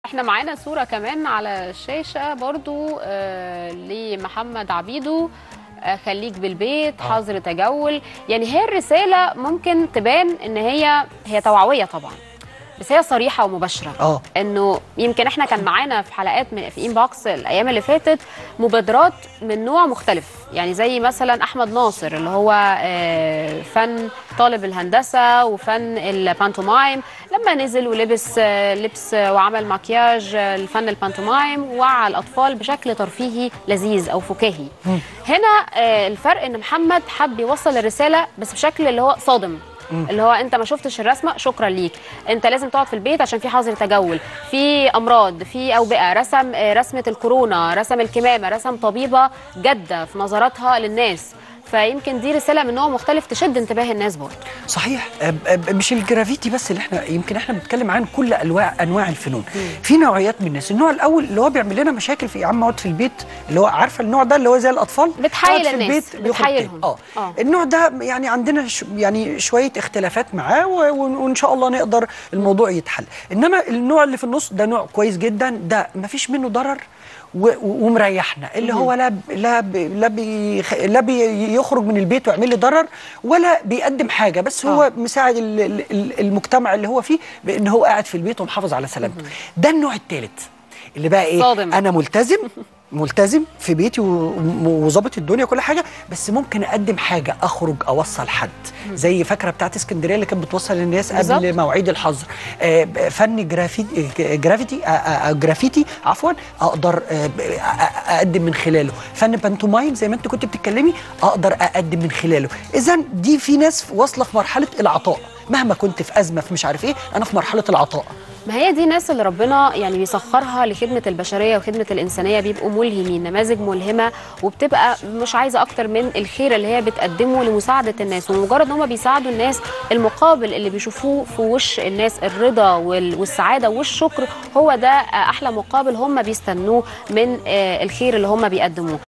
احنا معانا صورة كمان على الشاشة برضو آه لمحمد عبيدو آه خليك بالبيت حظر تجول يعني هي الرسالة ممكن تبان ان هي هي توعوية طبعا بس هي صريحة ومباشرة اه انه يمكن احنا كان معانا في حلقات من في انبوكس الايام اللي فاتت مبادرات من نوع مختلف يعني زي مثلا احمد ناصر اللي هو آه، فن طالب الهندسه وفن البانتومايم لما نزل ولبس آه، لبس آه، وعمل مكياج آه، الفن البانتومايم ووعى الاطفال بشكل ترفيهي لذيذ او فكاهي هنا آه، الفرق ان محمد حب يوصل الرساله بس بشكل اللي هو صادم اللي هو انت ما شفتش الرسمه شكرا ليك انت لازم تقعد في البيت عشان في حظر تجول في امراض في اوبئه رسم آه، رسمه الكورونا رسم الكمامه رسم طبيبه جاده في نظراتها للناس فيمكن دي رساله من نوع مختلف تشد انتباه الناس برضه صحيح أب- أب- مش الجرافيتي بس اللي احنا يمكن احنا بنتكلم عن كل انواع انواع الفنون في نوعيات من الناس النوع الاول اللي هو بيعمل لنا مشاكل في يا عم اقعد في البيت اللي هو عارفه النوع ده اللي هو زي الاطفال بتحايل قاعد في الناس، البيت بيخرج بتحايلهم. تاني. اه آه. النوع ده يعني عندنا ش يعني شويه اختلافات معاه و- و- وان شاء الله نقدر الموضوع يتحل انما النوع اللي في النص ده نوع كويس جدا ده ما فيش منه ضرر و- و- ومريحنا اللي هو لا ب- لا ب- لا بيخ- لا بيخرج من البيت ويعمل لي ضرر ولا بيقدم حاجه بس هو آه. مساعد ال- ال- ال- المجتمع اللي هو فيه بان هو قاعد في البيت ومحافظ على سلامته ده النوع الثالث اللي بقى ايه صادم. انا ملتزم ملتزم في بيتي و- وظابط الدنيا كل حاجه بس ممكن اقدم حاجه اخرج اوصل حد زي فاكره بتاعت اسكندريه اللي كانت بتوصل للناس قبل بالظبط. مواعيد الحظر آه، ب- فن جرافيتي جرافيتي آه، آه، جرافيتي عفوا اقدر آه، ب- آه، آه، اقدم من خلاله فن بانتومايم زي ما انت كنت بتتكلمي اقدر اقدم من خلاله اذا دي في ناس واصله في مرحله العطاء مهما كنت في ازمه في مش عارف ايه انا في مرحله العطاء ما هي دي الناس اللي ربنا يعني بيسخرها لخدمه البشريه وخدمه الانسانيه بيبقوا ملهمين نماذج ملهمه وبتبقى مش عايزه اكتر من الخير اللي هي بتقدمه لمساعده الناس ومجرد ان هم بيساعدوا الناس المقابل اللي بيشوفوه في وش الناس الرضا وال- والسعاده والشكر هو ده احلى مقابل هم بيستنوه من آه، الخير اللي هم بيقدموه